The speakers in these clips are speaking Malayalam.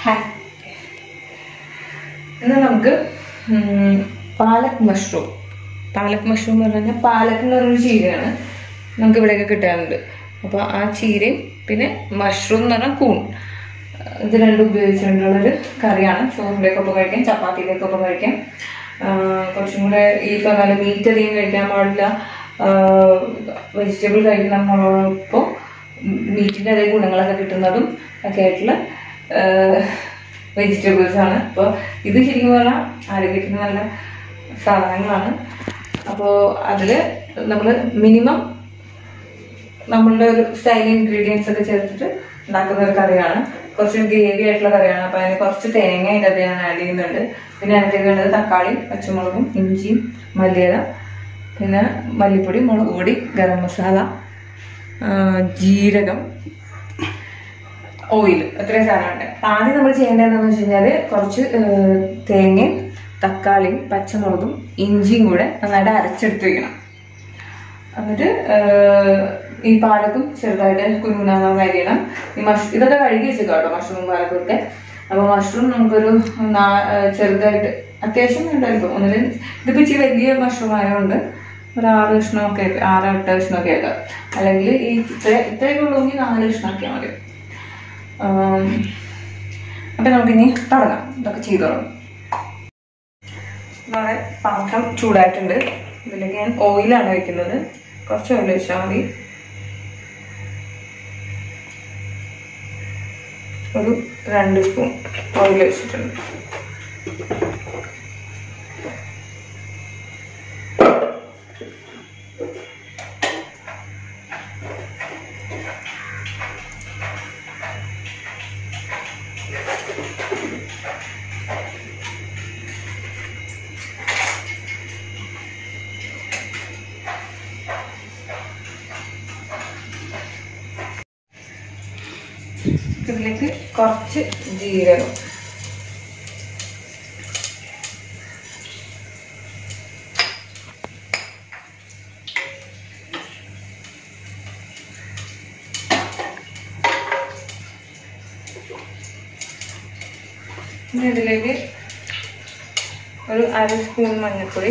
ഹായ് ഇന്ന് നമുക്ക് ഉം, പാലക് മഷ്റൂം പാലക് മഷ്റൂം എന്ന് പറഞ്ഞാൽ പാലക് എന്ന് പറഞ്ഞൊരു ചീരയാണ് നമുക്ക് ഇവിടെയൊക്കെ കിട്ടാറുണ്ട് അപ്പോൾ ആ ചീരയും പിന്നെ മഷ്റൂം എന്ന് പറഞ്ഞാൽ കൂൺ ഇത് രണ്ടും ഉപയോഗിച്ചുകൊണ്ടുള്ളൊരു കറിയാണ് ചോറിൻ്റെയൊക്കെ ഒപ്പം കഴിക്കാം ചപ്പാത്തിയിലേക്ക് ഒപ്പം കഴിക്കാം ആ, കുറച്ചും കൂടെ ഈ പറഞ്ഞ മീറ്റ് അധികം കഴിക്കാൻ പാടില്ല വെജിറ്റബിൾ കഴിക്കണമൊപ്പം മീറ്റിൻ്റെ അതേ ഗുണങ്ങളൊക്കെ കിട്ടുന്നതും ഒക്കെ ആയിട്ടുള്ള വെജിറ്റബിൾസ് ആണ് അപ്പോൾ ഇത് ശരിക്കും പറഞ്ഞാൽ ആരോഗ്യത്തിന് നല്ല സാധനങ്ങളാണ് അപ്പോൾ അതിൽ നമ്മൾ മിനിമം നമ്മളുടെ ഒരു സ്റ്റൈൽ ഇൻഗ്രീഡിയൻസ് ഒക്കെ ചേർത്തിട്ട് ഉണ്ടാക്കുന്ന ഒരു കറിയാണ് കുറച്ച് ഗ്രേവി ആയിട്ടുള്ള കറിയാണ് അപ്പോൾ അതിന് കുറച്ച് തേങ്ങ അതിൻ്റെ അത് ഞാൻ ആഡ് ചെയ്യുന്നുണ്ട് പിന്നെ അതിൻ്റെ വേണ്ടത് തക്കാളി പച്ചമുളകും ഇഞ്ചിയും മല്ലിയില പിന്നെ മല്ലിപ്പൊടി മുളക് പൊടി ഗരം മസാല ആ, ജീരകം ഓയിൽ ഇത്രയും സാധനമുണ്ട് ആദ്യം നമ്മൾ ചെയ്യേണ്ടത് എന്താണെന്ന് വെച്ച് കഴിഞ്ഞാൽ കുറച്ച് ഏഹ്, തേങ്ങയും തക്കാളിയും പച്ചമുളകും ഇഞ്ചിയും കൂടെ നന്നായിട്ട് അരച്ചെടുത്ത് വെക്കണം എന്നിട്ട് ഏഹ്, ഈ പാലക്കും ചെറുതായിട്ട് കുരുമുനാകാൻ കഴിയണം ഈ മഷ് ഇതൊക്കെ കഴുകി വെച്ചേക്കാം കേട്ടോ മഷ്റൂം പാലക്കും ഒക്കെ അപ്പോൾ മഷ്റൂം നമുക്കൊരു നാ- ഏഹ്, ചെറുതായിട്ട് അത്യാവശ്യം ഉണ്ടായിരിക്കും ഒന്നിൽ ഇതിപ്പോൾ ഇച്ചിരി വലിയ മഷ്റൂം ആയതുകൊണ്ട് ഒരു ആറ് കഷ്ണമൊക്കെ ആറ് എട്ട് കഷ്ണമൊക്കെ ആക്കാം അല്ലെങ്കിൽ ഈ ഇത്ര ഇത്രയൊക്കെ ഉള്ളൂങ്കിൽ നാല് കഷ്ണമൊക്കെ മതി ആം, അപ്പൊ നമുക്കിനി തുടങ്ങാം ഇതൊക്കെ ചെയ്തോളാം നമ്മുടെ പാത്രം ചൂടായിട്ടുണ്ട് ഇതിലേക്ക് ഞാൻ ഓയിലാണ് ഒഴിക്കുന്നത് കുറച്ച് ഓയിൽ ഒഴിച്ചാൽ മതി ഒരു രണ്ട് സ്പൂൺ ഓയിൽ ഒഴിച്ചിട്ടുണ്ട് ഇതിലേക്ക് കുറച്ച് ജീരകം ഇനി ഇതിലേക്ക് ഒരു അര സ്പൂൺ മഞ്ഞൾപ്പൊടി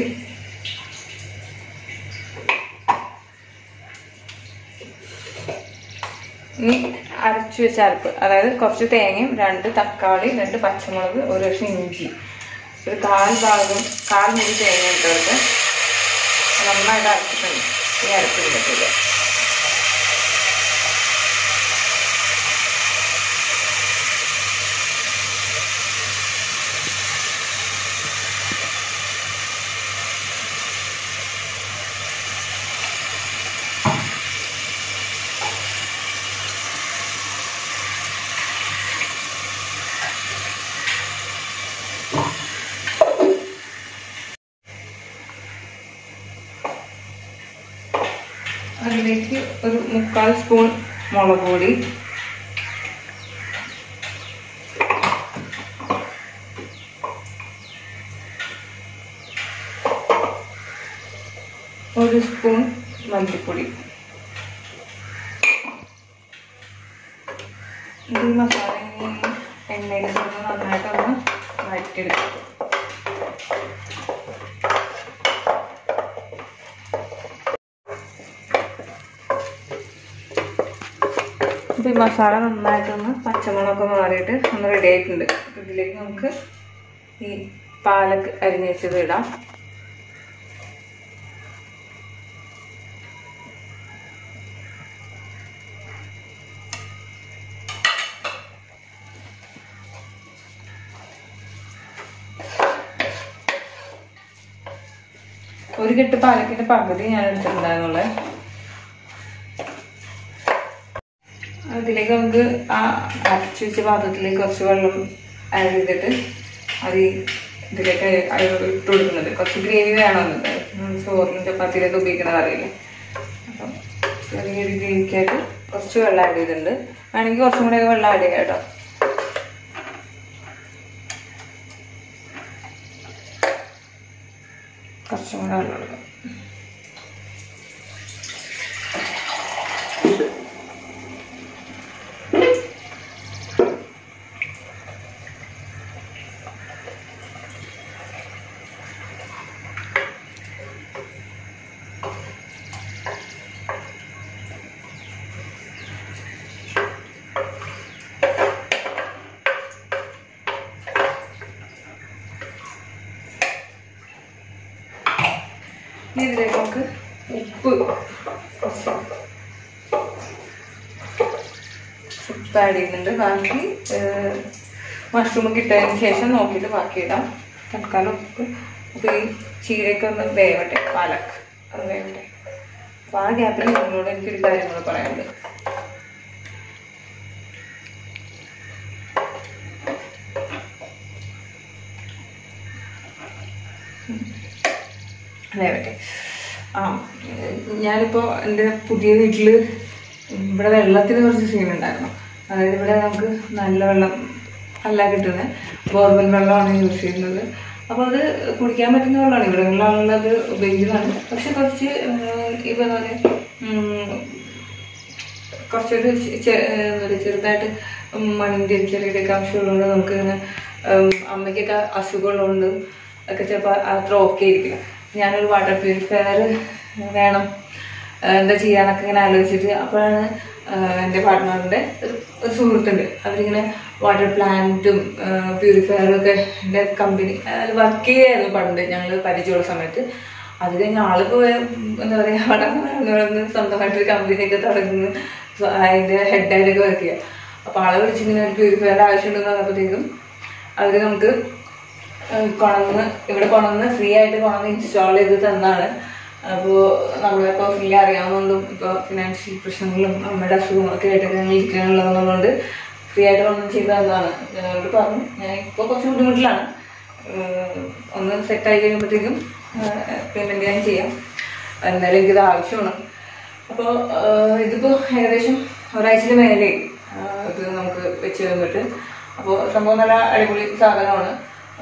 ഇനി അരച്ചു വെച്ച അരപ്പ് അതായത് കുറച്ച് തേങ്ങയും രണ്ട് തക്കാളി രണ്ട് പച്ചമുളക് ഒരു കഷ്ണം ഇഞ്ചി ഒരു കാൽ ഭാഗം കാൽ മുറി തേങ്ങ ഇട്ടത് നന്നായിട്ട് അരച്ചിട്ടുണ്ട് ഈ അരപ്പില്ല അതിലേക്ക് ഒരു മുക്കാൽ സ്പൂൺ മുളക് പൊടി ഒരു സ്പൂൺ മല്ലിപ്പൊടി ഇത് ഈ മസാല എണ്ണയിൽ നിന്ന് നന്നായിട്ടൊന്ന് വഴറ്റിയെടുക്കും ഇപ്പം ഈ മസാല നന്നായിട്ടൊന്ന് പച്ചമുളകൊക്കെ മാറിയിട്ട് ഒന്ന് റെഡി ആയിട്ടുണ്ട് അപ്പം ഇതിലേക്ക് നമുക്ക് ഈ പാലക്ക് അരിഞ്ഞ് വെച്ചത് ഇടാം ഒരു കെട്ട് പാലക്കിന്റെ പകുതി ഞാൻ എടുത്തിട്ടുണ്ടായിരുന്നുള്ളത് അതിലേക്ക് നമുക്ക് ആ അരച്ച് വെച്ച പാത്രത്തിലേക്ക് കുറച്ച് വെള്ളം ആഡ് ചെയ്തിട്ട് അത് ഈ ഇതിലേക്ക് അയ- ഇട്ട് കൊടുക്കുന്നത് കുറച്ച് ഗ്രേവി വേണമെന്നുണ്ട് നമ്മൾ ചോറിനും ചപ്പാത്തിയിലൊക്കെ ഉപയോഗിക്കുന്നത് അറിയില്ലേ അപ്പം ചെറിയൊരു ഗ്രേവിക്കായിട്ട് കുറച്ച് വെള്ളം ആഡ് ചെയ്തിട്ടുണ്ട് വേണമെങ്കിൽ കുറച്ചും കൂടെ വെള്ളം ആഡ് ചെയ്യാം കേട്ടോ കുറച്ചും കൂടെ വെള്ളം കൊടുക്കാം ഇനി ഇതിലേക്ക് നമുക്ക് ഉപ്പ് കുറച്ച് ഉപ്പ് ആഡ് ചെയ്യുന്നുണ്ട് ബാക്കി മഷ്റൂം കിട്ടതിന് ശേഷം നോക്കിയിട്ട് ബാക്കി ഇടാം തൽക്കാലം ഉപ്പ് അപ്പോൾ ഈ ചീരയൊക്കെ ഒന്ന് വേവട്ടെ പാലക്ക് അത് വേവട്ടെ അപ്പോൾ ആ ഗ്യാപ്പിൽ നിങ്ങളോട് എനിക്കൊരു കാര്യം കൂടെ പറയാനുണ്ട് വേവട്ടെ ആ ഞാനിപ്പോൾ എൻ്റെ പുതിയ വീട്ടിൽ ഇവിടെ വെള്ളത്തിന് കുറച്ച് സീനുണ്ടായിരുന്നു അതായത് ഇവിടെ നമുക്ക് നല്ല വെള്ളം അല്ല കിട്ടുന്നത് ബോർവെൽ വെള്ളമാണ് യൂസ് ചെയ്യുന്നത് അപ്പോൾ അത് കുടിക്കാൻ പറ്റുന്ന വെള്ളമാണ് ഇവിടെ വെള്ളമുള്ളത് ഉപയോഗിക്കുന്നതാണ് പക്ഷെ കുറച്ച് ഈ പറഞ്ഞ പോലെ ഉം, കുറച്ചൊരു ചെ- ചെ- എന്താ പറയുക ചെറുതായിട്ട് മണ്ണിൻ്റെ ചെറിയൊക്കെ അംശമുള്ളതുകൊണ്ട് നമുക്ക് ഇങ്ങനെ ഉം, അമ്മയ്ക്കൊക്കെ അസുഖമുള്ളതുകൊണ്ട് ഒക്കെ ചിലപ്പോൾ അത്ര ഓക്കെ ആയിരിക്കില്ല ഞാനൊരു വാട്ടർ പ്യൂരിഫയർ വേണം ആ, എന്താ ചെയ്യാന്നൊക്കെ ഇങ്ങനെ ആലോചിച്ചിട്ട് അപ്പോഴാണ് ആ, എൻ്റെ പാർട്ട്ണറിൻ്റെ ഒരു ഒരു സുഹൃത്തുണ്ട് അവരിങ്ങനെ വാട്ടർ പ്ലാന്റും പ്യൂരിഫയറും ഒക്കെ എൻ്റെ കമ്പനി അതിൽ വർക്ക് ചെയ്യായിരുന്നു പണ്ട് ഞങ്ങൾ പരിചയമുള്ള സമയത്ത് അത് കഴിഞ്ഞ് ആളിപ്പോൾ എന്താ പറയുക അവിടെ നടന്ന് സ്വന്തമായിട്ടൊരു കമ്പനിയൊക്കെ തുടങ്ങുന്നു സോ അതിൻ്റെ ഹെഡായിട്ടൊക്കെ വർക്ക് ചെയ്യുക അപ്പോൾ ആളെ വിളിച്ചിങ്ങനെ ഒരു പ്യൂരിഫയറിൻ്റെ ആവശ്യമുണ്ടെന്ന് പറഞ്ഞപ്പോഴത്തേക്കും അവർ നമുക്ക് ഏഹ് കൊണ്ടുവന്ന് ഇവിടെ കൊണ്ടുവന്ന് ഫ്രീ ആയിട്ട് കൊണ്ടുവന്ന് ഇൻസ്റ്റാൾ ചെയ്ത് തന്നാണ് അപ്പോൾ നമ്മളിപ്പോൾ ഫ്രീ അറിയാവുന്നതുകൊണ്ടും ഇപ്പോൾ ഫിനാൻഷ്യൽ പ്രശ്നങ്ങളും അമ്മയുടെ അസുഖങ്ങളൊക്കെ ആയിട്ടൊക്കെ ഞങ്ങൾ ഇരിക്കാനുള്ളതുകൊണ്ട് ഫ്രീ ആയിട്ട് കൊണ്ടുവന്ന് ചെയ്ത് തന്നതാണ് ഞങ്ങളോട് പറഞ്ഞു ഞാൻ ഇപ്പോൾ കുറച്ച് ബുദ്ധിമുട്ടിലാണ് ഏഹ് ഒന്ന് സെറ്റായി കഴിയുമ്പോഴത്തേക്കും പേയ്മെൻറ്റ് ഞാൻ ചെയ്യാം എന്തായാലും എനിക്കിത് ആവശ്യമാണ് അപ്പോൾ ഇതിപ്പോൾ ഏകദേശം ഒരാഴ്ചയിൽ മേലെ ഇത് നമുക്ക് വെച്ച് തന്നിട്ട് അപ്പോൾ സംഭവം നല്ല അടിപൊളി സാധനമാണ്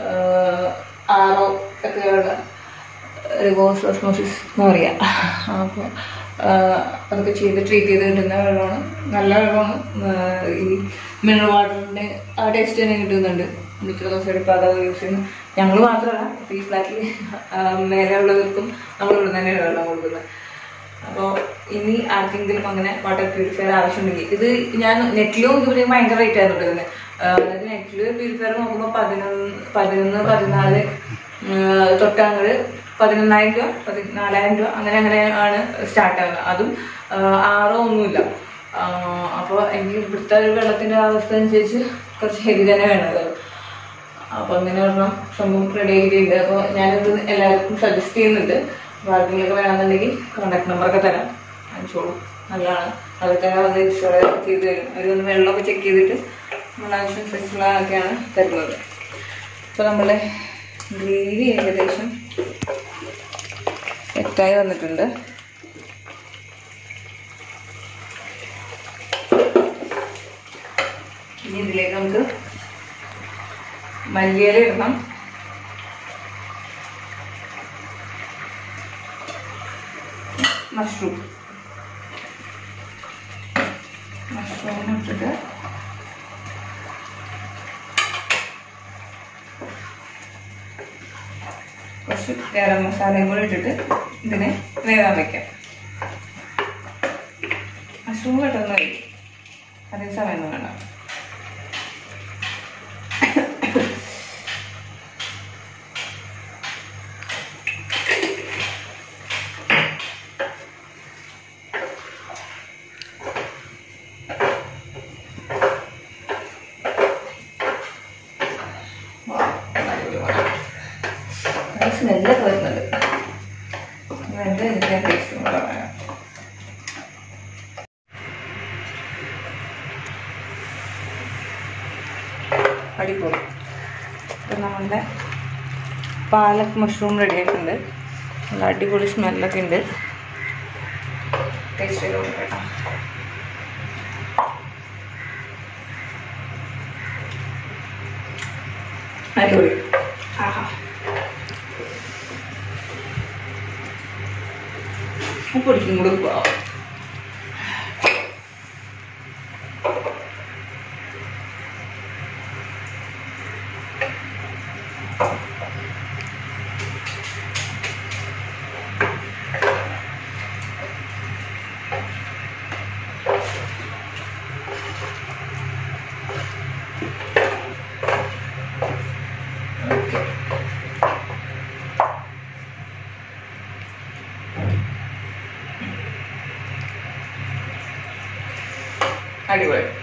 ആറോ ഒക്കെയുള്ള റിവേഴ്സ് ഓസ്മോസിസ് എന്ന് പറയാം അപ്പോൾ അതൊക്കെ ചെയ്ത് ട്രീറ്റ് ചെയ്ത് കിട്ടുന്ന വെള്ളമാണ് നല്ല വെള്ളമാണ് ആഹ് ഈ മിനറൽ വാട്ടറിൻ്റെ ആ ടേസ്റ്റ് തന്നെ കിട്ടുന്നുണ്ട് ഇത്ര ദിവസം ഇപ്പോൾ അതാ യൂസ് ചെയ്യുന്നത് ഞങ്ങൾ മാത്രമല്ല ഇപ്പോൾ ഈ ഫ്ലാറ്റിൽ മേലെ ഉള്ളവർക്കും നമ്മൾ ഇവിടെ തന്നെയാണ് വെള്ളം കൊടുക്കുന്നത് അപ്പോൾ ഇനി ആർക്കെങ്കിലും അങ്ങനെ വാട്ടർ പ്യൂരിഫയർ ആവശ്യമുണ്ടെങ്കിൽ ഇത് ഞാൻ നെറ്റിൽ നോക്കിയപ്പോഴത്തേക്കും ഭയങ്കര റേറ്റ് ആയിരുന്നു കേട്ടോ ഇതിന് ആഹ് അതായത് നെറ്റിൽ പ്യൂരിഫയർ നോക്കുമ്പോൾ പതിനൊന്ന് പതിനൊന്ന് പതിനാല് ആഹ് തൊട്ടങ്ങട് പതിനൊന്നായിരം രൂപ പതിനാലായിരം രൂപ അങ്ങനെ അങ്ങനെ ആണ് സ്റ്റാർട്ട് ആവുന്നത് അതും ആഹ് ആറോ ഒന്നുമില്ല അപ്പോൾ എനിക്ക് ഇവിടുത്തെ ഒരു വെള്ളത്തിൻ്റെ അവസ്ഥ അനുസരിച്ച് കുറച്ച് ഹെവി തന്നെ വേണമല്ലോ അപ്പോൾ അങ്ങനെ ഒരെണ്ണം സംഭവം റെഡി ആക്കിയിട്ടുണ്ട് അപ്പോൾ ഞാനിത് എല്ലാവർക്കും സജസ്റ്റ് ചെയ്യുന്നുണ്ട് അപ്പോൾ ആർക്കെങ്കിലും വേണമെന്നുണ്ടെങ്കിൽ കോൺടാക്ട് നമ്പറൊക്കെ തരാം അയച്ചോളൂ നല്ലതാണ് അതൊക്കെ വന്ന് ഇൻസ്റ്റാൾ ചെയ്ത് തരും അവർ വന്ന് വെള്ളമൊക്കെ ചെക്ക് ചെയ്തിട്ട് നമ്മൾ ആവശ്യമനുസരിച്ചുള്ളതൊക്കെയാണ് തരുന്നത് അപ്പോൾ നമ്മളെ ഗ്രേവി ഏകദേശം സെറ്റായി വന്നിട്ടുണ്ട് ഇനി ഇതിലേക്ക് നമുക്ക് മല്ലിയില ഇടണം മഷ്റൂം മഷ്റൂം ഇട്ടിട്ട് കുറച്ച് ഗരം മസാലയും കൂടി ഇട്ടിട്ട് ഇതിനെ വേവാൻ വെക്കാം മഷ്റൂം പെട്ടെന്ന് കഴിക്കും അതേ സമയം വേണ്ട സ്മെല്ലൊക്കെ വരുന്നുണ്ട് വെന്ത് എനിക്ക് ടേസ്റ്റ് കൂടെ പറയാം അടിപൊളി ഇപ്പം നമ്മളുടെ പാലക് മഷ്റൂം റെഡി ആയിട്ടുണ്ട് നല്ല അടിപൊളി സ്മെല്ലൊക്കെ ഉണ്ട് ടേസ്റ്റ് ചെയ്ത് നോക്കാം അടിപൊളി ആഹാ പൊടിക്കും കൂടെ പോവാം അടിപൊളി